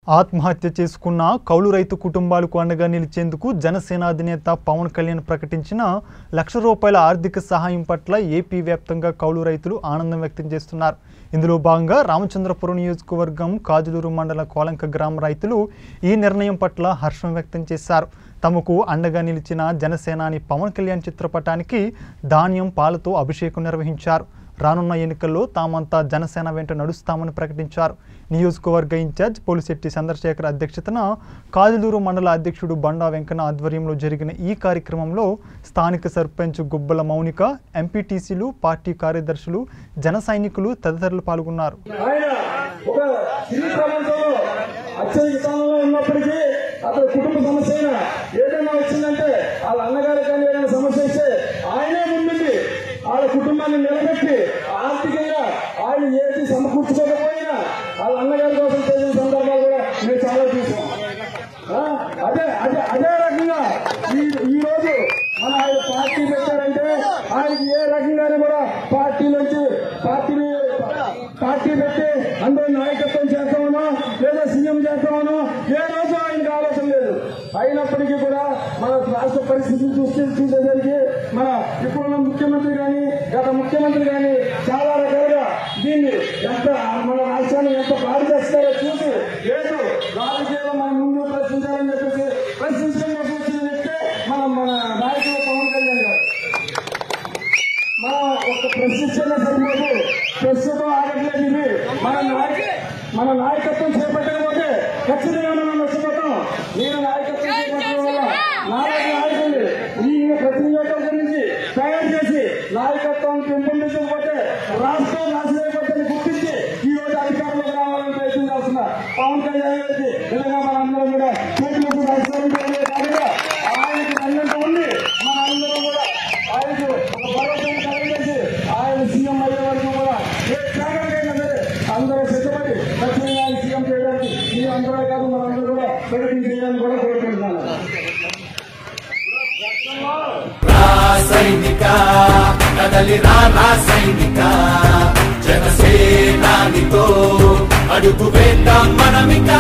ఆత్మహత్య చేసుకున్న కౌలు రైతు కుటుంబాలకు అండగా నిలిచేందుకు జనసేన అధినేత పవన్ కళ్యాణ్ ప్రకటించిన లక్ష రూపాయల ఆర్థిక సహాయం పట్ల ఏపీ వ్యాప్తంగా కౌలు రైతులు ఆనందం వ్యక్తం చేస్తున్నారు ఇందులో భాగంగా రామచంద్రపురం నియోజకవర్గం కాజులూరు మండల కోలంక గ్రామ రైతులు ఈ నిర్ణయం పట్ల హర్షం వ్యక్తం చేశారు తమకు అండగా నిలిచిన జనసేనాని పవన్ కళ్యాణ్ చిత్రపటానికి ధాన్యం పాలతో అభిషేకం నిర్వహించారు రానున్న ఎన్నికల్లో తామంతా జనసేన వెంట నడుస్తామని ప్రకటించారు నియోజకవర్గ ఇన్ఛార్జ్ పోలిశెట్టి చంద్రశేఖర్ అధ్యక్షతన కాజులూరు మండల అధ్యక్షుడు బండా వెంకన్న ఆధ్వర్యంలో జరిగిన ఈ కార్యక్రమంలో స్థానిక సర్పంచ్ గుబ్బల మౌనిక ఎంపీటీసీలు పార్టీ కార్యదర్శులు జన సైనికులు తదితరులు పాల్గొన్నారు ఆయన ఒక స్త్రీ ప్రపంచంలో అత్యధిక స్థానంలో ఉన్నప్పటికీ అతని కుటుంబ సమస్య అయినా ఏదైనా వచ్చిందంటే వాళ్ళ అన్నగారు కానీ ఏదైనా సమస్య వస్తే ఆయనే ముందుండి వాళ్ళ కుటుంబాన్ని నిలబెట్టి ఆర్థికంగా ఆయన ఏది సమకూర్చుకోకపోయినా వాళ్ళ అన్నగారి కోసం చేసిన సందర్భాలు కూడా మేము చాలా చూసాం ఆ, అదే అదే అదే రకంగా ఈ ఈ రోజు మన ఆయన పార్టీ పెట్టారంటే ఆయనకి ఏ రకంగానే కూడా పార్టీ నుంచి పార్టీని పార్టీ పెట్టి అందరూ నాయకత్వం చేస్తామనో లేదా సీఎం చేస్తామనో ఏ రోజు ఆయనకు ఆలోచన లేదు అయినప్పటికీ కూడా మన రాష్ట్ర పరిస్థితిని చూస్తే చూసేసరికి మన ఇప్పుడున్న ముఖ్యమంత్రి కానీ గత ముఖ్యమంత్రి కానీ చాలా రకాలుగా దీన్ని ఎంత మన రాష్ట్రాన్ని ఎంత పాడు చేస్తారో చూసి లేదు రాజకీయాల్లో మన ముందు ప్రశ్నించాలని చెప్పేసి ప్రశ్నించడం కోసం వచ్చిన వ్యక్తే మన మన నాయకులు పవన్ కళ్యాణ్ గారు మనం ఒక ప్రశ్నించిన సరిపోదు ప్రస్తుతం ఆగట్లేదు ఇది మన నాయక మన నాయకత్వం చేపట్టకపోతే ఖచ్చితంగా మనం నష్టపోతాం నేను నాయకత్వం చేపట్టడం వల్ల నాలుగు నాయకులు ఈ ప్రతి నియోజకవర్గం నుంచి తయారు చేసి నాయకత్వం పెంపొందించకపోతే రాష్ట్రం నాశనం అయిపోతుంది గుర్తించి ఈ రోజు అధికారంలోకి రావాలని ప్రయత్నం చేస్తున్నా పవన్ కళ్యాణ్ గారికి నిజంగా మనందరం కూడా చేతులకు రాష్ట్రం కాకుండా ఆయనకి రంగంతో ఉంది మన అందరం కూడా ఆయనకు ఒక భరోసాను కలిగేసి ఆయన సీఎం అయ్యే వరకు కూడా ఏ త్యాగానికైనా సరే అందరూ సిద్ధపడి ఖచ్చితంగా ఆయన సీఎం చేయడానికి మీ అందరూ కాదు మనందరూ కూడా ప్రకటన చేయాలని కూడా కోరుకుంటున్నాను సైనిక కదలి రా సైనిక జనసేనానితో అడుగు వేద్దాం మనమిక